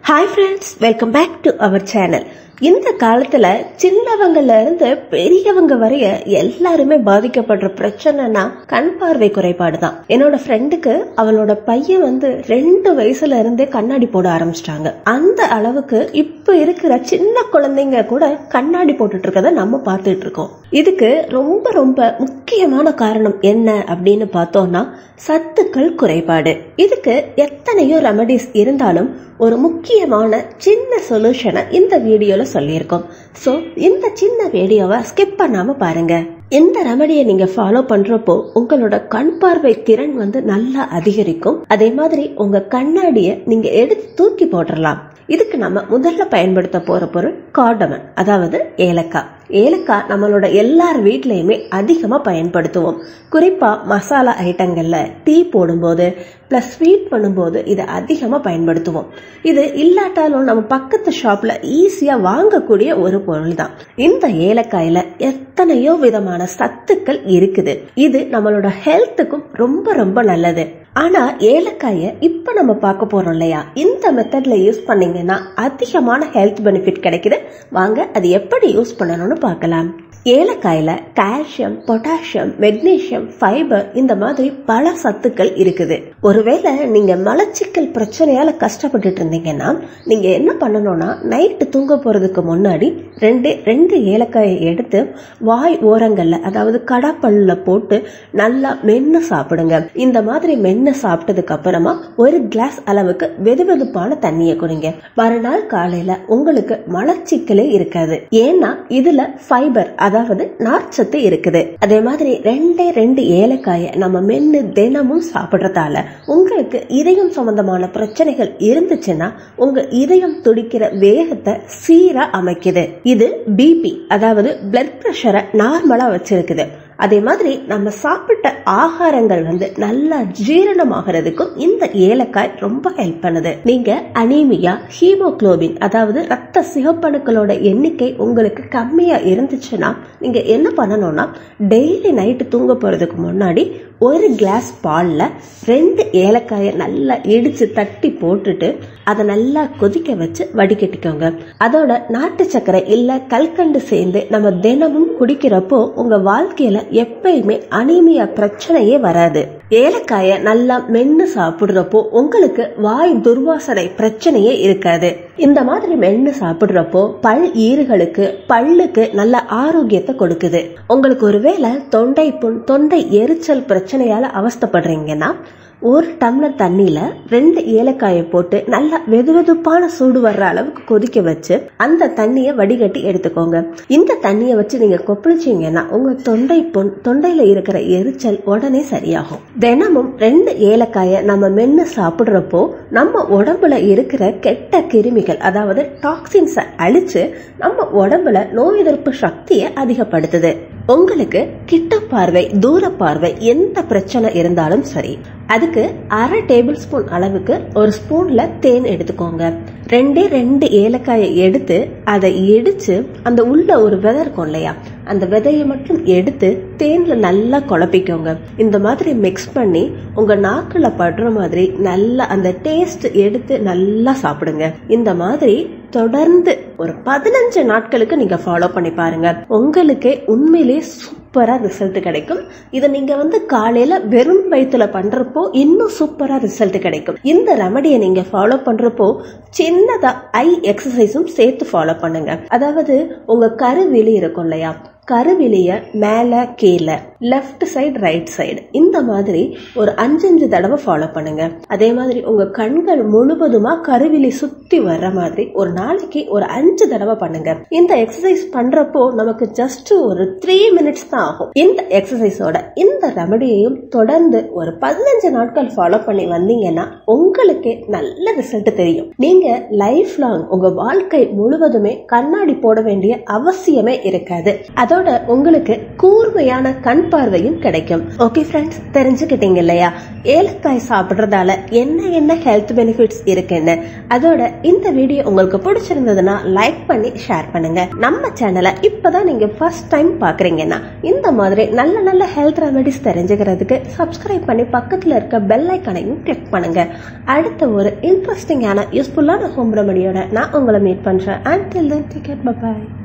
hi friends welcome back to our channel இந்த காலத்துல சின்னவங்கல இருந்து பெரியவங்க வரைய எல்லாருமே பாதிக்கப்படுற பிரச்சனைனா கண் பார்வை குறைபாடு தான் என்னோட ஃப்ரெண்டுக்கு அவளோட பையன் வந்து ரெண்டு வயசுல இருந்தே கண்ணாடி போட ஆரம்பிச்சிட்டாங்க அந்த அளவுக்கு இப்ப இருக்கிற சின்ன குழந்தைங்க கூட கண்ணாடி போட்டுட்டு இருக்கத நம்ம பார்த்துட்டு இருக்கோம் இதுக்கு ரொம்ப ரொம்ப முக்கியமான காரணம் என்ன அப்படின்னு பார்த்தோம்னா சத்துக்கள் குறைபாடு இதுக்கு எத்தனையோ ரெமடிஸ் இருந்தாலும் ஒரு முக்கியமான சின்ன சொல்யூஷனை இந்த வீடியோல சொல்லியிருக்கோம் சோ இந்த சின்ன வீடியோவை ஸ்கிப் பண்ணாம பாருங்க இந்த ரெமடியை நீங்க ஃபாலோ பண்றப்போ உங்களோட கண் பார்வை திறன் வந்து நல்லா அதிகரிக்கும் அதே மாதிரி உங்க கண்ணாடிய நீங்க எடுத்து தூக்கி போட்டுடலாம் இதுக்கு நம்ம முதல்ல பயன்படுத்த போற பொருள் கார்டமன் அதாவது ஏலக்காய் ஏலக்காய் நம்மளோட எல்லார் வீட்லயுமே அதிகமா பயன்படுத்துவோம் குறிப்பா மசாலா ஐட்டங்கள்ல டீ போடும்போது பிளஸ் ஸ்வீட் பண்ணும்போது இதை அதிகமா பயன்படுத்துவோம் இது இல்லாட்டாலும் நம்ம பக்கத்து ஷாப்ல ஈஸியா வாங்கக்கூடிய ஒரு பொருள் தான் இந்த ஏலக்காயில எத்தனையோ விதமான சத்துக்கள் இருக்குது இது நம்மளோட ஹெல்த்துக்கும் ரொம்ப ரொம்ப நல்லது ஆனா ஏலக்காய இப்ப நம்ம பார்க்க போறோம் இல்லையா இந்த மெத்தட்ல யூஸ் பண்ணீங்கன்னா அதிகமான ஹெல்த் பெனிஃபிட் கிடைக்குது வாங்க அது எப்படி யூஸ் பண்ணணும்னு பார்க்கலாம் ஏலக்காயில கால்சியம் பொட்டாசியம் மெக்னீசியம் ஃபைபர் இந்த மாதிரி பல சத்துக்கள் இருக்குது ஒருவேளை நீங்க மலச்சிக்கல் பிரச்சனையால கஷ்டப்பட்டுட்டு இருந்தீங்கன்னா நீங்க என்ன பண்ணணும்னா நைட்டு தூங்க போறதுக்கு முன்னாடி ரெண்டு ரெண்டு ஏலக்காயை எடுத்து வாய் ஓரங்கள்ல அதாவது கடப்பல்ல போட்டு நல்லா மென்னு சாப்பிடுங்க இந்த மாதிரி மென்னு சாப்பிட்டதுக்கு அப்புறமா ஒரு கிளாஸ் அளவுக்கு வெது வெதுப்பான தண்ணியை குடிங்க மறுநாள் காலையில உங்களுக்கு மலச்சிக்கலே இருக்காது ஏன்னா இதுல ஃபைபர் அதாவது நார்ச்சத்து இருக்குது அதே மாதிரி ரெண்டே ரெண்டு ஏலக்காய நம்ம மென்னு தினமும் சாப்பிடுறதால உங்களுக்கு இதயம் சம்பந்தமான பிரச்சனைகள் இருந்துச்சுன்னா உங்க இதயம் துடிக்கிற வேகத்தை சீரா அமைக்குது இது பிபி அதாவது பிளட் பிரஷரை நார்மலா வச்சிருக்குது அதே மாதிரி நம்ம சாப்பிட்ட ஆகாரங்கள் வந்து நல்லா ஜீரணமாகிறதுக்கும் இந்த ஏலக்காய் ரொம்ப ஹெல்ப் பண்ணுது நீங்க அனீமியா ஹீமோக்ளோபின் அதாவது ரத்த சிகப்பணுக்களோட எண்ணிக்கை உங்களுக்கு கம்மியா இருந்துச்சுன்னா நீங்க என்ன பண்ணணும்னா டெய்லி நைட்டு தூங்க போறதுக்கு முன்னாடி ஒரு கிளாஸ் பால்ல ரெண்டு ஏலக்காயை நல்லா இடிச்சு தட்டி போட்டுட்டு அதை நல்லா கொதிக்க வச்சு வடிகட்டிக்கோங்க அதோட நாட்டு சர்க்கரை இல்ல கல்கண்டு சேர்ந்து நம்ம தினமும் குடிக்கிறப்போ உங்க வாழ்க்கையில எப்பயுமே அனீமியா பிரச்சனையே வராது ஏலக்காய நல்லா மென்னு சாப்பிடுறப்போ உங்களுக்கு வாய் துர்வாசனை பிரச்சனையே இருக்காது இந்த மாதிரி மென்னு சாப்பிடுறப்போ பல் ஈறுகளுக்கு பல்லுக்கு நல்ல ஆரோக்கியத்தை கொடுக்குது உங்களுக்கு ஒருவேளை தொண்டை புண் தொண்டை எரிச்சல் பிரச்சனையால அவஸ்தப்படுறீங்கன்னா ஒரு டம்ளர் தண்ணியில ரெண்டு ஏலக்காயை போட்டு நல்லா வெது வெதுப்பான சூடு வர்ற அளவுக்கு கொதிக்க வச்சு அந்த தண்ணியை வடிகட்டி எடுத்துக்கோங்க இந்த தண்ணியை வச்சு நீங்க கொப்பளிச்சீங்கன்னா உங்க தொண்டை பொன் தொண்டையில இருக்கிற எரிச்சல் உடனே சரியாகும் தினமும் ரெண்டு ஏலக்காயை நம்ம மென்னு சாப்பிடுறப்போ நம்ம உடம்புல இருக்கிற கெட்ட கிருமிகள் அதாவது டாக்ஸின்ஸை அழிச்சு நம்ம உடம்புல நோய் எதிர்ப்பு சக்தியை அதிகப்படுத்துது உங்களுக்கு கிட்ட பார்வை தூர பார்வை எந்த பிரச்சனை இருந்தாலும் சரி அதுக்கு அரை டேபிள் ஸ்பூன் அளவுக்கு ஒரு ஸ்பூன்ல தேன் எடுத்துக்கோங்க ரெண்டே ரெண்டு ஏலக்காயை எடுத்து அதை இடிச்சு அந்த உள்ள ஒரு விதை இருக்கும் இல்லையா அந்த விதையை மட்டும் எடுத்து தேன்ல நல்லா குழப்பிக்கோங்க இந்த மாதிரி மிக்ஸ் பண்ணி உங்க நாக்குல படுற மாதிரி நல்லா அந்த டேஸ்ட் எடுத்து நல்லா சாப்பிடுங்க இந்த மாதிரி தொடர்ந்து ஒரு பதினஞ்சு நாட்களுக்கு நீங்க ஃபாலோ பண்ணி பாருங்க உங்களுக்கே உண்மையிலேயே சூப்பரா ரிசல்ட் கிடைக்கும் இதை நீங்க வந்து காலையில வெறும் வயிற்றுல பண்றப்போ இன்னும் சூப்பரா ரிசல்ட் கிடைக்கும் இந்த ரெமடியை நீங்க ஃபாலோ பண்றப்போ சின்னதா ஐ எக்ஸசைஸும் சேர்த்து ஃபாலோ பண்ணுங்க அதாவது உங்க கருவிழி இருக்கும் இல்லையா கருவிலிய மேல கீழே லெஃப்ட் சைடு ரைட் சைடு இந்த மாதிரி ஒரு அஞ்சஞ்சு தடவை ஃபாலோ பண்ணுங்க அதே மாதிரி உங்க கண்கள் முழுவதுமா கருவிலி சுத்தி வர்ற மாதிரி ஒரு நாளைக்கு ஒரு அஞ்சு தடவை பண்ணுங்க இந்த எக்ஸசைஸ் பண்றப்போ நமக்கு ஜஸ்ட் ஒரு த்ரீ மினிட்ஸ் தான் ஆகும் இந்த எக்ஸசைஸோட இந்த ரெமடியையும் தொடர்ந்து ஒரு பதினஞ்சு நாட்கள் ஃபாலோ பண்ணி வந்தீங்கன்னா உங்களுக்கே நல்ல ரிசல்ட் தெரியும் நீங்க லைஃப் லாங் உங்க வாழ்க்கை முழுவதுமே கண்ணாடி போட வேண்டிய அவசியமே இருக்காது அதோட உங்களுக்கு கூர்மையான கண் பார்வையும் கிடைக்கும் ஓகே ஃப்ரெண்ட்ஸ் தெரிஞ்சுக்கிட்டீங்க இல்லையா ஏலக்காய் சாப்பிடுறதால என்ன என்ன ஹெல்த் பெனிஃபிட்ஸ் இருக்குன்னு அதோட இந்த வீடியோ உங்களுக்கு பிடிச்சிருந்ததுன்னா லைக் பண்ணி ஷேர் பண்ணுங்க நம்ம சேனலை இப்பதான் நீங்க ஃபர்ஸ்ட் டைம் பாக்குறீங்கன்னா இந்த மாதிரி நல்ல நல்ல ஹெல்த் ரெமெடிஸ் தெரிஞ்சுக்கிறதுக்கு சப்ஸ்கிரைப் பண்ணி பக்கத்துல இருக்க பெல் ஐக்கனையும் கிளிக் பண்ணுங்க அடுத்த ஒரு இன்ட்ரெஸ்டிங்கான யூஸ்ஃபுல்லான ஹோம் ரெமடியோட நான் உங்களை மீட் பண்றேன் and till then take care by